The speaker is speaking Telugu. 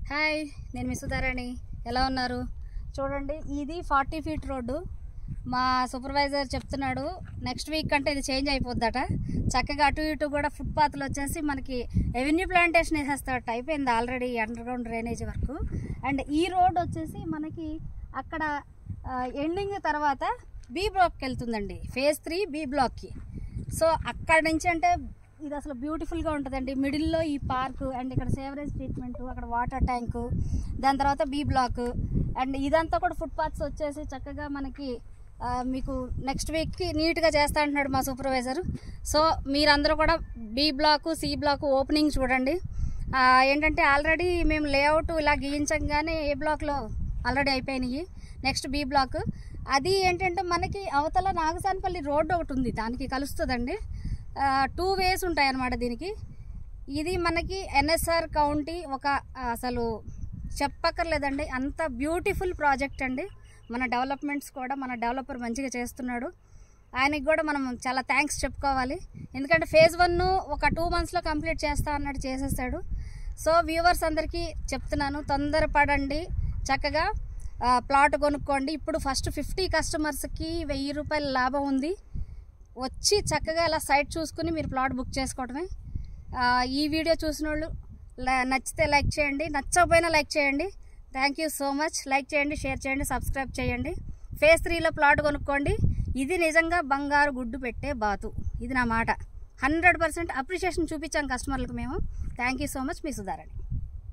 హాయ్ నేను మీ సుధారాణి ఎలా ఉన్నారు చూడండి ఇది ఫార్టీ ఫీట్ రోడ్డు మా సూపర్వైజర్ చెప్తున్నాడు నెక్స్ట్ వీక్ అంటే ఇది చేంజ్ అయిపోద్దట చక్కగా అటు ఇటు కూడా ఫుట్పాత్లు వచ్చేసి మనకి రెవెన్యూ ప్లాంటేషన్ వేసేస్తాడట అయిపోయింది ఆల్రెడీ అండర్ గ్రౌండ్ డ్రైనేజ్ వరకు అండ్ ఈ రోడ్ వచ్చేసి మనకి అక్కడ ఎండింగ్ తర్వాత బి బ్లాక్కి వెళ్తుందండి ఫేజ్ త్రీ బి బ్లాక్కి సో అక్కడ నుంచి అంటే ఇది అసలు బ్యూటిఫుల్గా ఉంటుందండి మిడిల్లో ఈ పార్క్ అండ్ ఇక్కడ సేవరేజ్ ట్రీట్మెంట్ అక్కడ వాటర్ ట్యాంకు దాని తర్వాత బీ బ్లాక్ అండ్ ఇదంతా కూడా ఫుట్పాత్స్ వచ్చేసి చక్కగా మనకి ఆ, మీకు నెక్స్ట్ వీక్కి నీట్గా చేస్తా అంటున్నాడు మా సూపర్వైజర్ సో మీరందరూ కూడా B block C block opening చూడండి ఆ, ఏంటంటే ఆల్రెడీ మేము లేఅవుట్ ఇలా గీయించగానే ఏ బ్లాక్లో ఆల్రెడీ అయిపోయినాయి నెక్స్ట్ బి బ్లాక్ అది ఏంటంటే మనకి అవతల నాగసానపల్లి రోడ్డు ఒకటి ఉంది దానికి కలుస్తుందండి టూ వేస్ ఉంటాయి అన్నమాట దీనికి ఇది మనకి ఎన్ఎస్ఆర్ కౌంటీ ఒక ఆ, అసలు చెప్పక్కర్లేదండి అంత బ్యూటిఫుల్ ప్రాజెక్ట్ అండి మన డెవలప్మెంట్స్ కూడా మన డెవలపర్ మంచిగా చేస్తున్నాడు ఆయనకి కూడా మనం చాలా థ్యాంక్స్ చెప్పుకోవాలి ఎందుకంటే ఫేజ్ వన్ ఒక టూ మంత్స్లో కంప్లీట్ చేస్తా అన్నట్టు చేసేసాడు సో వ్యూవర్స్ అందరికీ చెప్తున్నాను తొందరపడండి చక్కగా ఆ, ప్లాట్ కొనుక్కోండి ఇప్పుడు ఫస్ట్ ఫిఫ్టీ కస్టమర్స్కి వెయ్యి రూపాయల లాభం ఉంది వచ్చి చక్కగా అలా సైట్ చూసుకుని మీరు ప్లాట్ బుక్ చేసుకోవడమే ఆ, ఈ వీడియో చూసిన వాళ్ళు ల- నచ్చితే లైక్ చేయండి నచ్చకపోయినా లైక్ చేయండి thank you so much like చేయండి షేర్ చేయండి సబ్స్క్రైబ్ చేయండి ఫేస్ త్రీలో ప్లాట్ కొనుక్కోండి ఇది నిజంగా బంగారు గుడ్డు పెట్టే బాతు ఇది నా మాట హండ్రెడ్ పర్సెంట్ అప్రిషియేషన్ చూపించాం కస్టమర్లకు మేము థ్యాంక్ యూ సో మచ్ మీ సుధారాణి